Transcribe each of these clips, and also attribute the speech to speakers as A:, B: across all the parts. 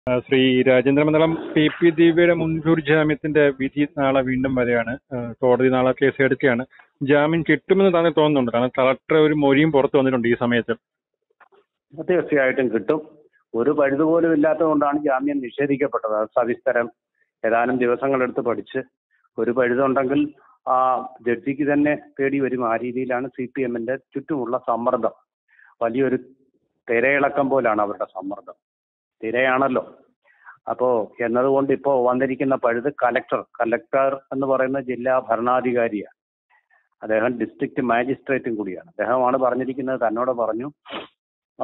A: ആ, ശ്രീ രാജേന്ദ്ര മണ്ഡലം P P ദിവ്യയുടെ മുൻകൂർ ജാമ്യത്തിന്റെ വിധി നാളെ വീണ്ടും വരെയാണ് ആ, കോടതി നാളെ കേസ് എടുക്കുകയാണ് ജാമ്യം കിട്ടുമെന്ന് താങ്കൾ തോന്നുന്നുണ്ട് കാരണം കളക്ടർ ഒരു മൊഴിയും പുറത്തു വന്നിട്ടുണ്ട് ഈ സമയത്ത്
B: തീർച്ചയായിട്ടും കിട്ടും ഒരു പഴുത് പോലും ഇല്ലാത്തതുകൊണ്ടാണ് ജാമ്യം നിഷേധിക്കപ്പെട്ടത് അത് സവിസ്തരം ഏതാനും ദിവസങ്ങളെടുത്ത് പഠിച്ച് ഒരു പഴുതുണ്ടെങ്കിൽ ആ ജഡ്ജിക്ക് തന്നെ പേടി വരും ആ രീതിയിലാണ് സി പി എമ്മിന്റെ ചുറ്റുമുള്ള സമ്മർദ്ദം വലിയൊരു തിരയിളക്കം പോലാണ് അവരുടെ സമ്മർദ്ദം തിരയാണല്ലോ അപ്പോ എന്നതുകൊണ്ട് ഇപ്പോൾ വന്നിരിക്കുന്ന പഴുത് കലക്ടർ കലക്ടർ എന്ന് പറയുന്ന ജില്ലാ ഭരണാധികാരിയാണ് അദ്ദേഹം ഡിസ്ട്രിക്ട് മാജിസ്ട്രേറ്റും കൂടിയാണ് അദ്ദേഹമാണ് പറഞ്ഞിരിക്കുന്നത് തന്നോട് പറഞ്ഞു ആ,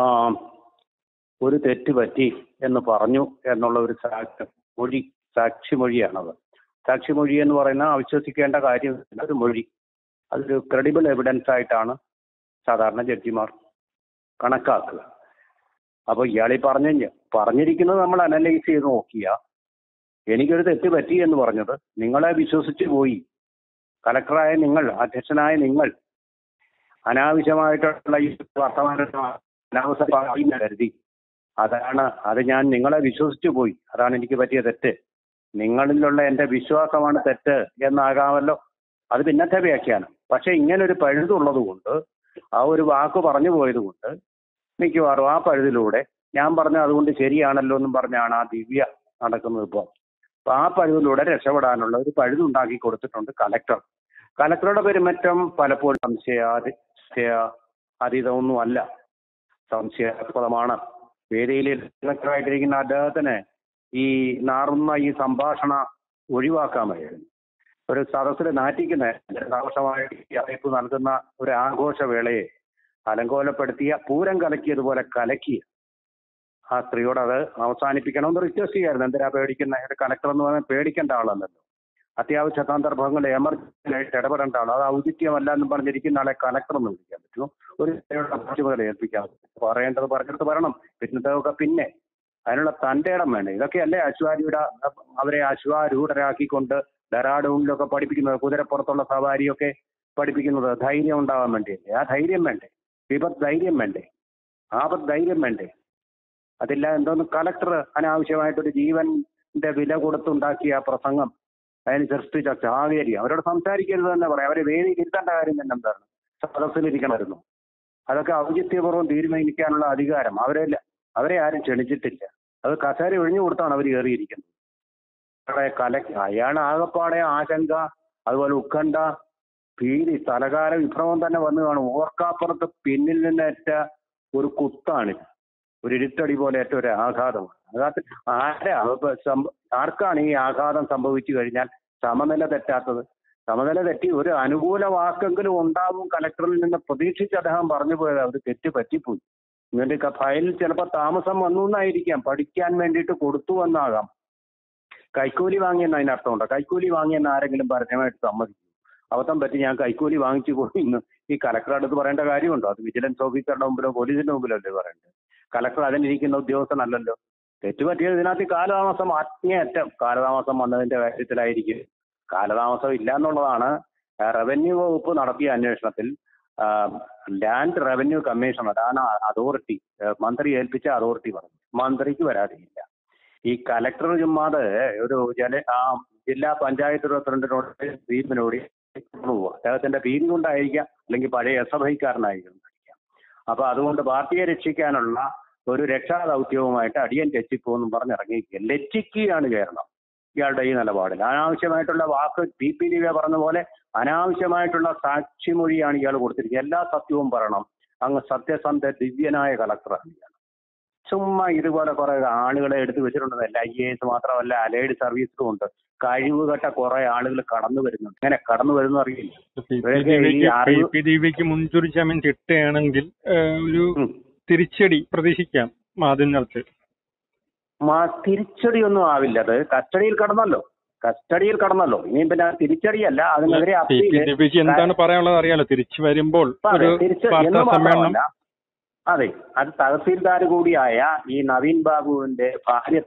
B: ഒരു തെറ്റ് പറ്റി എന്ന് പറഞ്ഞു എന്നുള്ള ഒരു സാക്ഷി മൊഴി സാക്ഷിമൊഴിയാണത് സാക്ഷിമൊഴി എന്ന് പറയുന്ന അവിശ്വസിക്കേണ്ട കാര്യമില്ല ഒരു മൊഴി അതൊരു ക്രെഡിബിൾ എവിഡൻസ് ആയിട്ടാണ് സാധാരണ ജഡ്ജിമാർ കണക്കാക്കുക അപ്പോൾ ഇയാൾ ഈ പറഞ്ഞ പറഞ്ഞിരിക്കുന്നത് നമ്മൾ അനലൈസ് ചെയ്ത് നോക്കിയ എനിക്കൊരു തെറ്റ് പറ്റി എന്ന് പറഞ്ഞത് നിങ്ങളെ വിശ്വസിച്ച് പോയി കലക്ടറായ നിങ്ങൾ അധ്യക്ഷനായ നിങ്ങൾ അനാവശ്യമായിട്ടുള്ള ഈ വർത്തമാനം അനാവശ്യമായി ഞാൻ കരുതി അതാണ് അത് ഞാൻ നിങ്ങളെ വിശ്വസിച്ചു പോയി അതാണ് എനിക്ക് പറ്റിയ തെറ്റ് നിങ്ങളിലുള്ള എൻ്റെ വിശ്വാസമാണ് തെറ്റ് എന്നാകാമല്ലോ അത് പിന്നത്തെ വ്യാഖ്യാനം പക്ഷെ ഇങ്ങനെ ഒരു പഴുതുള്ളത് കൊണ്ട് ആ ഒരു വാക്ക് പറഞ്ഞു പോയത് കൊണ്ട് മിക്കവാറും ആ പഴുതിലൂടെ ഞാൻ പറഞ്ഞ അതുകൊണ്ട് ശരിയാണല്ലോ എന്നും പറഞ്ഞാണ് ആ ദിവ്യ നടക്കുന്നത് ഇപ്പോൾ അപ്പൊ ആ പഴുതിലൂടെ രക്ഷപ്പെടാനുള്ള ഒരു പഴുതുണ്ടാക്കി കൊടുത്തിട്ടുണ്ട് കലക്ടർ കലക്ടറുടെ പെരുമാറ്റം പലപ്പോഴും സംശയാതി അതീതമൊന്നും അല്ല സംശയാസ്പദമാണ് വേദിയിൽ കലക്ടറായിട്ടിരിക്കുന്ന അദ്ദേഹത്തിന് ഈ നാറുന്ന ഈ സംഭാഷണ ഒഴിവാക്കാമായിരുന്നു ഒരു സദസ്സിൽ നാറ്റിക്കുന്ന ആഘോഷമായിട്ട് ഈ അറിയിപ്പ് നൽകുന്ന ഒരു ആഘോഷവേളയെ അലങ്കോലപ്പെടുത്തിയ പൂരം കലക്കിയതുപോലെ കലക്കിയ ആ സ്ത്രീയോട് അത് അവസാനിപ്പിക്കണമെന്ന് റിക്വസ്റ്റ് ചെയ്യായിരുന്നു എന്തിനാ പേടിക്കുന്ന ഒരു കലക്ടർ എന്ന് പറഞ്ഞാൽ പേടിക്കേണ്ട ആളല്ലല്ലോ അത്യാവശ്യ സന്ദർഭങ്ങളിൽ എമർജൻസി ആയിട്ട് ഇടപെടേണ്ട ആൾ അത് ഔചിത്യമല്ല എന്ന് പറഞ്ഞിരിക്കുന്ന ആളെ കലക്ടർ എന്ന് വിളിക്കാൻ പറ്റുമോ ഒരു ചുമതല ഏൽപ്പിക്കാൻ പറ്റും പറയേണ്ടത് പറഞ്ഞെടുത്ത് പറയണം പിന്നത്തൊക്കെ പിന്നെ അതിനുള്ള തന്റെ ഇടം വേണ്ടേ ഇതൊക്കെയല്ലേ അശ്വാരൂഢ അവരെ അശ്വാരൂഢരാക്കിക്കൊണ്ട് ഡെറാഡൂണിലൊക്കെ പഠിപ്പിക്കുന്നത് കുതിരപ്പുറത്തുള്ള സവാരിയൊക്കെ പഠിപ്പിക്കുന്നത് ധൈര്യം ഉണ്ടാവാൻ വേണ്ടിയല്ലേ ആ ധൈര്യം വേണ്ടേ വിപത്ത് ധൈര്യം വേണ്ടേ ആപത്ത് ധൈര്യം വേണ്ടേ അതില്ല എന്തോന്ന് കലക്ടർ അനാവശ്യമായിട്ടൊരു ജീവന്റെ വില കൊടുത്തുണ്ടാക്കിയ ആ പ്രസംഗം അതിന് സൃഷ്ടിച്ച സാഹചര്യം അവരോട് സംസാരിക്കരുത് തന്നെ പറയാം അവരെ വേദിയിൽ ഇരുത്തേണ്ട കാര്യം തന്നെ എന്താണ് സദസ്സിലിരിക്കണമായിരുന്നു അതൊക്കെ ഔചിത്യപൂർവ്വം തീരുമാനിക്കാനുള്ള അധികാരം അവരെ അവരെ ആരും ക്ഷണിച്ചിട്ടില്ല അത് കസേര ഒഴിഞ്ഞു കൊടുത്താണ് അവർ കയറിയിരിക്കുന്നത് അവിടെ കല അയാൾ ആകപ്പാടെ ആശങ്ക അതുപോലെ ഉത്കണ്ഠ ഭീതി തലകാല വിഭ്രമം തന്നെ വന്നു കാണും ഓർക്കാപ്പുറത്ത് പിന്നിൽ നിന്നേറ്റ ഒരു കുത്താണിത് ഒരു ഇരുട്ടടി പോലെ ഏറ്റ ഒരു ആഘാതമാണ് ആഘാതത്തിൽ ആരാ അതിപ്പോ സംഭ- ആർക്കാണ് ഈ ആഘാതം സംഭവിച്ചു കഴിഞ്ഞാൽ സമനില തെറ്റാത്തത് സമനില തെറ്റി ഒരു അനുകൂല വാക്കെങ്കിലും ഉണ്ടാവും കലക്ടറിൽ നിന്ന് പ്രതീക്ഷിച്ച് അദ്ദേഹം പറഞ്ഞു പോയത് അത് തെറ്റ് പറ്റിപ്പോയി ഇവന്റെ ഫയലിൽ ചിലപ്പോൾ താമസം വന്നു എന്നായിരിക്കാം പഠിക്കാൻ വേണ്ടിയിട്ട് കൊടുത്തു എന്നാകാം കൈക്കൂലി വാങ്ങിയെന്ന് അതിനർത്ഥമുണ്ടോ കൈക്കൂലി വാങ്ങിയെന്ന് ആരെങ്കിലും പരസ്യമായിട്ട് സമ്മതിക്കും അബദ്ധം പറ്റി ഞാൻ കൈക്കൂലി വാങ്ങിച്ചു പോയി ഇന്ന് ഈ കലക്ടറുടെ അടുത്ത് പറയേണ്ട കാര്യമുണ്ടോ അത് വിജിലൻസ് ഓഫീസറുടെ മുമ്പിലോ പോലീസിന്റെ മുമ്പിലോ അല്ലേ പറയേണ്ടത് കലക്ടർ അതിനിരിക്കുന്ന ഉദ്യോഗസ്ഥനല്ലല്ലോ തെറ്റുപറ്റിയത് ഇതിനകത്ത് ഈ കാലതാമസം ആത്മീയറ്റം കാലതാമസം വന്നതിന്റെ കാര്യത്തിലായിരിക്കും കാലതാമസം ഇല്ല എന്നുള്ളതാണ് റവന്യൂ വകുപ്പ് നടത്തിയ അന്വേഷണത്തിൽ ലാൻഡ് റവന്യൂ കമ്മീഷൻ അതാണ് അതോറിറ്റി മന്ത്രി ഏൽപ്പിച്ച അതോറിറ്റി പറഞ്ഞു മന്ത്രിക്ക് വരാതില്ല ഈ കലക്ടർ ചുമ്മാതെ ഒരു ജല ആ ജില്ലാ പഞ്ചായത്ത് പ്രസിഡന്റിനോട് ഭീമിനോട് പോവുക അദ്ദേഹത്തിന്റെ ഭീതി കൊണ്ടായിരിക്കാം അല്ലെങ്കിൽ പഴയ എസ് എഫ് ഐക്കാരനായിരിക്കാം അപ്പൊ അതുകൊണ്ട് പാർട്ടിയെ രക്ഷിക്കാനുള്ള ഒരു രക്ഷാ ദൗത്യവുമായിട്ട് അടിയൻ രക്ഷിക്കുമെന്നും പറഞ്ഞിറങ്ങിയിരിക്കുക ലജ്ജിക്കുകയാണ് കേരളം ഇയാളുടെ ഈ നിലപാടിൽ അനാവശ്യമായിട്ടുള്ള വാക്ക് പി പി ദിവ്യ പറഞ്ഞ പോലെ അനാവശ്യമായിട്ടുള്ള സാക്ഷിമൊഴിയാണ് ഇയാൾ കൊടുത്തിരിക്കുന്നത് എല്ലാ സത്യവും പറയണം അങ്ങ് സത്യസന്ധ ദിവ്യനായ കളക്ടറാണ് ഇയാൾ ചുമ്മാ ഇതുപോലെ കുറെ ആളുകളെ എടുത്തു വെച്ചിട്ടുണ്ടെന്നല്ല ഐ എ എസ് മാത്രമല്ല അലൈഡ് സർവീസിലും ഉണ്ട് കഴിവുകെട്ട കുറെ ആളുകൾ കടന്നു വരുന്നുണ്ട് ഇങ്ങനെ കടന്നു വരുന്നു അറിയില്ല
A: പി പി
B: ഇവരൊക്കെ ഈ
A: ദിവ്യക്ക് പി
B: അറിവ്-
A: പി ദിവ്യക്ക് മുൻകൂർ ജാമ്യം കിട്ടുകയാണെങ്കിൽ ആ, ഒരു
B: ഉം.
A: തിരിച്ചടി പ്രതീക്ഷിക്കാം മാധ്യമങ്ങൾക്ക്
B: മാ തിരിച്ചടി ഒന്നും ആവില്ല അത് കസ്റ്റഡിയിൽ കടന്നല്ലോ കസ്റ്റഡിയിൽ കടന്നല്ലോ ഇനി പിന്നെ തിരിച്ചടിയല്ല അതിനെതിരെ
A: പി പി
B: അപ്പീല്
A: ദിവ്യക്ക് എന്താണ് പറയാനുള്ളത് അറിയാലോ തിരിച്ചു വരുമ്പോൾ
B: അതെ,
A: ഒരു
B: തിരിച്ച്
A: വാർത്താ
B: എന്ന്
A: സമ്മേളനം
B: മാത്രമല്ല, അതെ അത് തഹസീൽദാർ കൂടിയായ ഈ നവീൻ ബാബുവിന്റെ ഭാര്യ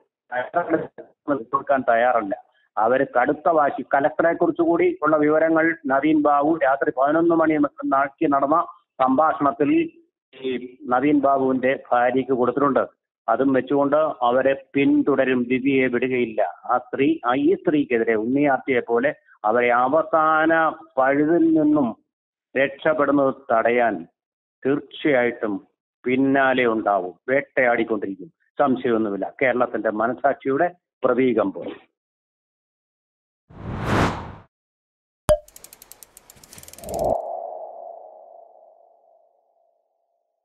B: കൊടുക്കാൻ തയ്യാറല്ല അവര് കടുത്ത വാശി കലക്ടറെ കുറിച്ച് കൂടി ഉള്ള വിവരങ്ങൾ നവീൻ ബാബു രാത്രി പതിനൊന്ന് മണി നാക്കി നടന്ന സംഭാഷണത്തിൽ ഈ നവീൻ ബാബുവിന്റെ ഭാര്യയ്ക്ക് കൊടുത്തിട്ടുണ്ട് അതും വെച്ചുകൊണ്ട് അവരെ പിന്തുടരും ദിവ്യയെ വിടുകയില്ല ആ സ്ത്രീ ആ ഈ സ്ത്രീക്കെതിരെ ഉണ്ണിയാർച്ചയെ പോലെ അവരെ അവസാന പഴുതിൽ നിന്നും രക്ഷപ്പെടുന്നത് തടയാൻ തീർച്ചയായിട്ടും പിന്നാലെ ഉണ്ടാവും വേട്ടയാടിക്കൊണ്ടിരിക്കും സംശയമൊന്നുമില്ല കേരളത്തിന്റെ മനസാക്ഷിയുടെ പ്രതീകം പോലെ